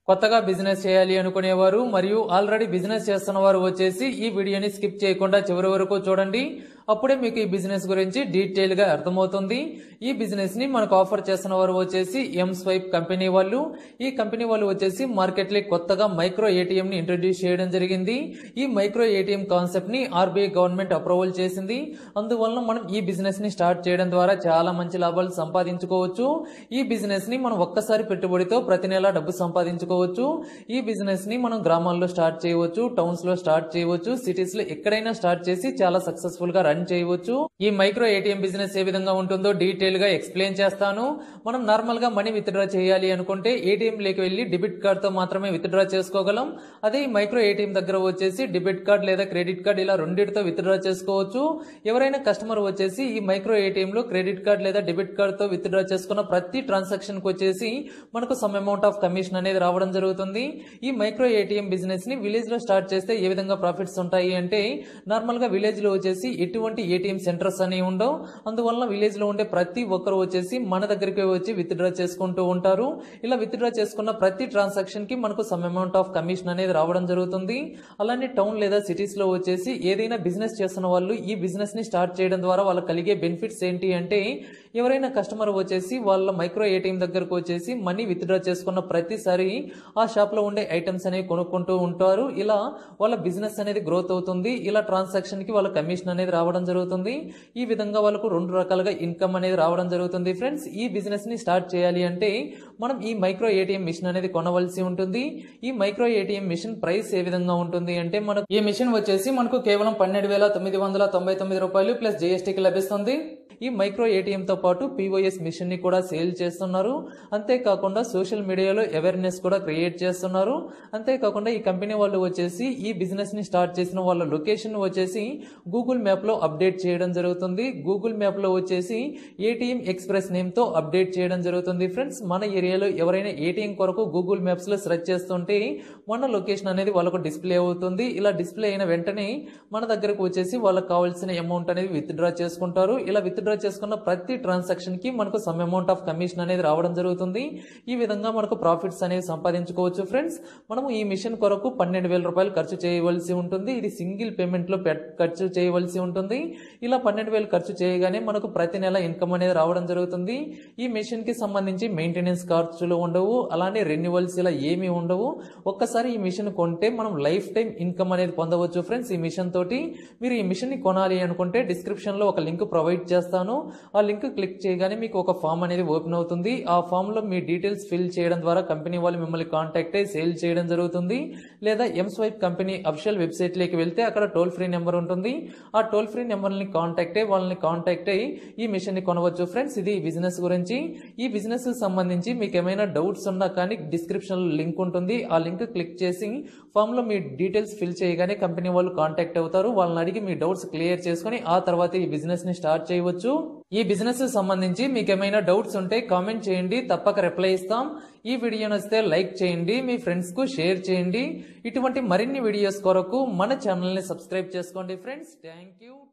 కొత్తగా బిజినెస్ చేయాలి అనుకునేవారు మరియు ఆల్రెడీ బిజినెస్ చేస్తున్న వారు వచ్చేసి ఈ వీడియోని స్కిప్ చేయకుండా చివరి వరకు చూడండి అప్పుడే మీకు ఈ బిజినెస్ గురించి డీటెయిల్ గా అర్థమవుతుంది ఈ బిజినెస్ ని మనకు ఆఫర్ చేస్తున్న వారు వచ్చేసి ఎం స్వైప్ కంపెనీ వాళ్ళు ఈ కంపెనీ వాళ్ళు వచ్చేసి మార్కెట్ లో కొత్తగా మైక్రో ఏటీఎం ని ఇంట్రడ్యూస్ చేయడం జరిగింది ఈ మైక్రో ఏటీఎం కాన్సెప్ట్ ని ఆర్బీఐ గవర్నమెంట్ అప్రూవల్ చేసింది అందువలన మనం ఈ బిజినెస్ ని స్టార్ట్ చేయడం ద్వారా చాలా మంచి లాభాలు సంపాదించుకోవచ్చు ఈ బిజినెస్ ని మనం ఒక్కసారి పెట్టుబడితో ప్రతి నెల డబ్బు సంపాదించుకోవచ్చు ఈ బిజినెస్ ని మనం గ్రామాల్లో స్టార్ట్ చేయవచ్చు టౌన్స్ లో స్టార్ట్ చేయవచ్చు సిటీస్ లో ఎక్కడైనా స్టార్ట్ చేసి చాలా సక్సెస్ఫుల్ గా రన్ చేయవచ్చు ఈ మైక్రో ఏటీఎం బిజినెస్ ఏ విధంగా ఉంటుందో డీటెయిల్ గా ఎక్స్ప్లెయిన్ చేస్తాను మనం నార్మల్ గా మనీ విత్డ్రా చేయాలి అనుకుంటే ఏటీఎం లేకి వెళ్లి డెబిట్ కార్డ్ తో మాత్రమే విత్డ్రా చేసుకోగలం అదే ఈ మైక్రో ఏటీఎం దగ్గర వచ్చేసి డెబిట్ కార్డ్ లేదా క్రెడిట్ కార్డ్ ఇలా రెండింటితో విత్డ్రా చేసుకోవచ్చు ఎవరైనా కస్టమర్ వచ్చేసి ఈ మైక్రో ఏటీఎం లో క్రెడిట్ కార్డ్ లేదా డెబిట్ కార్డ్ తో విత్డ్రా చేసుకున్న ప్రతి ట్రాన్సాక్షన్ కి వచ్చేసి మనకు సమ్ అమౌంట్ ఆఫ్ కమిషన్ అనేది రావడం జరుగుతుంది ఈ మైక్రో ఏటీఎం బిజినెస్ ని విలేజ్ లో స్టార్ట్ చేస్తే ఏ విధంగా ప్రాఫిట్స్ ఉంటాయి అంటే నార్మల్ గా విలేజ్ లో వచ్చేసి ఎటువంటి ఏటీఎం సెంటర్స్ అనేవి ఉండవు అందువల్ల విలేజ్ లో ఉండే ప్రతి ఒక్కరు వచ్చేసి మన దగ్గరికి వచ్చి విత్డ్రా చేసుకుంటూ ఉంటారు ఇలా విత్డ్రా చేసుకున్న ప్రతి ట్రాన్సాక్షన్ కి మనకు సమ్ అమౌంట్ ఆఫ్ కమిషన్ అనేది రావడం జరుగుతుంది అలానే టౌన్ లేదా సిటీస్ లో వచ్చేసి ఏదైనా బిజినెస్ చేస్తున్న వాళ్ళు ఈ బిజినెస్ ని స్టార్ట్ చేయడం ద్వారా వాళ్ళకి కలిగే బెనిఫిట్స్ ఏంటి అంటే ఎవరైనా కస్టమర్ వచ్చేసి వాళ్ళ మైక్రో ఏటీఎం దగ్గరకు వచ్చేసి మనీ విత్డ్రా చేసుకున్న ప్రతిసారి ఆ షాప్ లో ఉండే ఐటమ్స్ అనేవి కొనుక్కుంటూ ఉంటారు ఇలా వాళ్ళ బిజినెస్ అనేది గ్రోత్ అవుతుంది ఇలా ట్రాన్సాక్షన్ కి వాళ్ళ కమిషన్ అనేది రావడం జరుగుతుంది ఈ విధంగా వాళ్ళకు రెండు రకాలుగా ఇన్కమ్ అనేది రావడం జరుగుతుంది ఫ్రెండ్స్ ఈ బిజినెస్ ని స్టార్ట్ చేయాలి అంటే మనం ఈ మైక్రో ఏటీఎం మిషన్ అనేది కొనవలసి ఉంటుంది ఈ మైక్రో ఏటీఎం మిషన్ ప్రైస్ ఏ విధంగా ఉంటుంది అంటే మనకు ఈ మిషన్ వచ్చేసి మనకు కేవలం పన్నెండు వేల తొమ్మిది వందల తొంభై తొమ్మిది రూపాయలు ప్లస్ జిఎస్టీకి లభిస్తుంది ఈ మైక్రో ఏటీఎం తో పాటు పీఓఎస్ మిషన్ ని కూడా సేల్ చేస్తున్నారు అంతేకాకుండా సోషల్ మీడియాలో అవేర్నెస్ కూడా క్రియేట్ చేస్తున్నారు అంతేకాకుండా ఈ కంపెనీ వాళ్ళు వచ్చేసి ఈ బిజినెస్ ని స్టార్ట్ చేసిన వాళ్ళ లొకేషన్ వచ్చేసి గూగుల్ మ్యాప్ లో అప్డేట్ చేయడం జరుగుతుంది గూగుల్ మ్యాప్ లో వచ్చేసి ఏటీఎం ఎక్స్ప్రెస్ నేమ్ తో అప్డేట్ చేయడం జరుగుతుంది ఫ్రెండ్స్ మన ఏరియాలో ఎవరైనా ఏటీఎం కొరకు గూగుల్ మ్యాప్స్ లో సెర్చ్ చేస్తుంటే మన లొకేషన్ అనేది వాళ్ళకు డిస్ప్లే అవుతుంది ఇలా డిస్ప్లే అయిన వెంటనే మన దగ్గరకు వచ్చేసి వాళ్ళకి కావాల్సిన అమౌంట్ అనేది విత్డ్రా చేసుకుంటారు ఇలా విత్డ్రా చేసుకున్న ప్రతి ట్రాన్సాక్షన్ కి మనకు సమ్ అమౌంట్ ఆఫ్ కమిషన్ అనేది రావడం జరుగుతుంది ఈ విధంగా మనకు ప్రాఫిట్స్ అనేవి సంపాదించుకోవచ్చు ఫ్రెండ్స్ మనము ఈ మిషన్ కొరకు పన్నెండు వేల రూపాయలు ఖర్చు చేయవలసి ఉంటుంది ఇది సింగిల్ పేమెంట్ లో పెట్- ఖర్చు చేయవలసి ఉంటుంది ఇలా పన్నెండు వేలు ఖర్చు చేయగానే మనకు ప్రతి నెల ఇన్కమ్ అనేది రావడం జరుగుతుంది ఈ మిషన్ కి సంబంధించి మెయింటెనెన్స్ ఖర్చులు ఉండవు అలానే రెన్యువల్స్ ఇలా ఏమీ ఉండవు ఒక్కసారి ఈ మిషన్ కొంటే మనం లైఫ్ టైం ఇన్కమ్ అనేది పొందవచ్చు ఫ్రెండ్స్ ఈ మిషన్ తోటి మీరు ఈ మిషన్ ని కొనాలి అనుకుంటే డిస్క్రిప్షన్ లో ఒక లింక్ ప్రొవైడ్ చేస్తాను ఆ లింక్ క్లిక్ చేయగానే మీకు ఒక ఫామ్ అనేది ఓపెన్ అవుతుంది ఆ ఫామ్ లో మీ డీటెయిల్స్ ఫిల్ చేయడం ద్వారా కంపెనీ వాళ్ళు మిమ్మల్ని కాంటాక్ట్ అయ్యి సేల్ చేయడం జరుగుతుంది లేదా Mswipe company official website లోకి వెళ్తే అక్కడ టోల్ ఫ్రీ నెంబర్ ఉంటుంది ఆ టోల్ ఫ్రీ నెంబర్ని కాంటాక్ట్ అయ్యి వాళ్ళని కాంటాక్ట్ అయ్యి ఈ మిషన్ ని కొనవచ్చు ఫ్రెండ్స్ ఇది బిజినెస్ గురించి ఈ బిజినెస్ సంబంధించి మీకు ఏమైనా డౌట్స్ ఉన్నా కానీ డిస్క్రిప్షన్ లో లింక్ ఉంటుంది ఆ లింక్ క్లిక్ చేసి ఫామ్ లో మీ డీటెయిల్స్ ఫిల్ చేయగానే కంపెనీ వాళ్ళు కాంటాక్ట్ అవుతారు వాళ్ళని అడిగి మీ డౌట్స్ క్లియర్ చేసుకొని ఆ తర్వాత ఈ బిజినెస్ ని స్టార్ట్ చేయవచ్చు ఈ బిజినెస్ సంబంధించి మీకు ఏమైనా డౌట్స్ ఉంటే కామెంట్ చేయండి తప్పక రిప్లై ఇస్తాం ఈ వీడియో నచ్చితే లైక్ చేయండి మీ ఫ్రెండ్స్ కు షేర్ చేయండి ఇటువంటి మరిన్ని వీడియోస్ కొరకు మన ఛానల్ ని సబ్స్క్రైబ్ చేసుకోండి ఫ్రెండ్స్ థ్యాంక్ యూ